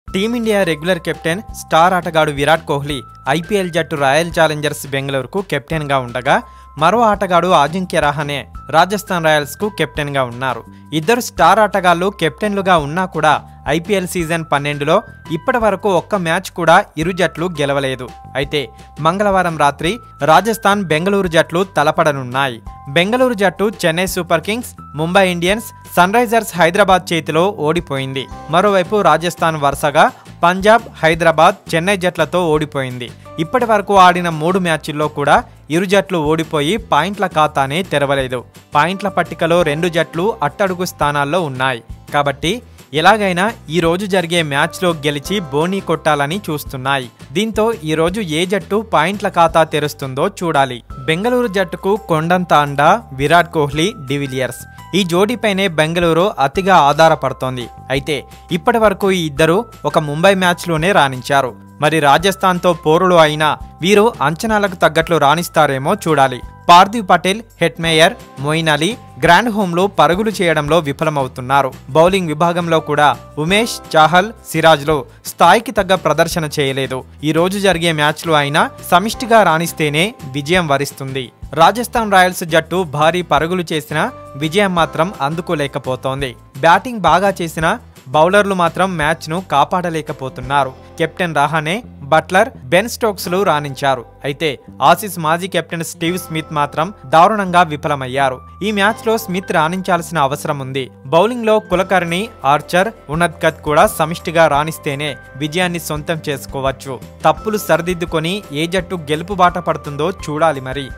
team India regular captain star ఆటగాడు Virat Kohli IPL జట్టు Royal Challengers బెంగళూరుకు కెప్టెన్గా ఉండగా మరో ఆటగాడు అజింక్య రహానే రాజస్థాన్ రాయల్స్కు కెప్టెన్గా ఉన్నారు ఇద్దరు స్టార్ ఆటగాళ్లు కెప్టెన్లుగా ఉన్నా కూడా ఐపీఎల్ సీజన్ పన్నెండులో ఇప్పటి వరకు ఒక్క మ్యాచ్ కూడా ఇరు జట్లు గెలవలేదు అయితే మంగళవారం రాత్రి రాజస్థాన్ బెంగళూరు జట్లు తలపడనున్నాయి బెంగళూరు జట్టు Chennai Super Kings Mumbai Indians Sunrisers Hyderabad చేతిలో ఓడిపోయింది మరోవైపు రాజస్థాన్ వరుసగా పంజాబ్ హైదరాబాద్ చెన్నై జట్లతో ఓడిపోయింది ఇప్పటి వరకు ఆడిన మూడు మ్యాచ్ల్లో కూడా ఇరు జట్లు ఓడిపోయి పాయింట్ల ఖాతానే తెరవలేదు పాయింట్ల పట్టికలో రెండు జట్లు అట్టడుగు స్థానాల్లో ఉన్నాయి కాబట్టి ఎలాగైనా ఈ రోజు జరిగే మ్యాచ్లో గెలిచి బోనీ కొట్టాలని చూస్తున్నాయి దీంతో ఈ రోజు ఏ జట్టు పాయింట్ల ఖాతా తెరుస్తుందో చూడాలి బెంగళూరు జట్టుకు కొండంత అండా విరాట్ కోహ్లీ డివిలియర్స్ ఈ జోడీపైనే బెంగళూరు అతిగా ఆధారపడుతోంది అయితే ఇప్పటి వరకు ఈ ఇద్దరు ఒక ముంబై మ్యాచ్లోనే రాణించారు మరి రాజస్థాన్తో పోరులు అయినా వీరు అంచనాలకు తగ్గట్లు రాణిస్తారేమో చూడాలి Parthiv Patel Hetmyer Moeen Ali గ్రాండ్ హోమ్లో పరుగులు చేయడంలో విఫలమవుతున్నారు బౌలింగ్ విభాగంలో కూడా ఉమేష్ చాహల్ సిరాజ్లో స్థాయికి తగ్గ ప్రదర్శన చేయలేదు ఈ రోజు జరిగే మ్యాచ్లో అయినా సమిష్టిగా రాణిస్తేనే విజయం వరిస్తుంది రాజస్థాన్ రాయల్స్ జట్టు భారీ పరుగులు చేసినా విజయం మాత్రం అందుకోలేకపోతోంది బ్యాటింగ్ బాగా చేసినా బౌలర్లు మాత్రం మ్యాచ్ను కాపాడలేకపోతున్నారు కెప్టెన్ రహానే బట్లర్ బెన్ స్టోక్స్లు రాణించారు అయితే ఆసీస్ మాజీ కెప్టెన్ స్టీవ్ స్మిత్ మాత్రం దారుణంగా విఫలమయ్యారు ఈ మ్యాచ్లో స్మిత్ రాణించాల్సిన అవసరం ఉంది బౌలింగ్లో కులకర్ణి ఆర్చర్ ఉన్నద్కత్ కూడా సమిష్టిగా రాణిస్తేనే విజయాన్ని సొంతం చేసుకోవచ్చు తప్పులు సరిదిద్దుకొని ఏ జట్టు గెలుపు బాట పడుతుందో చూడాలి మరి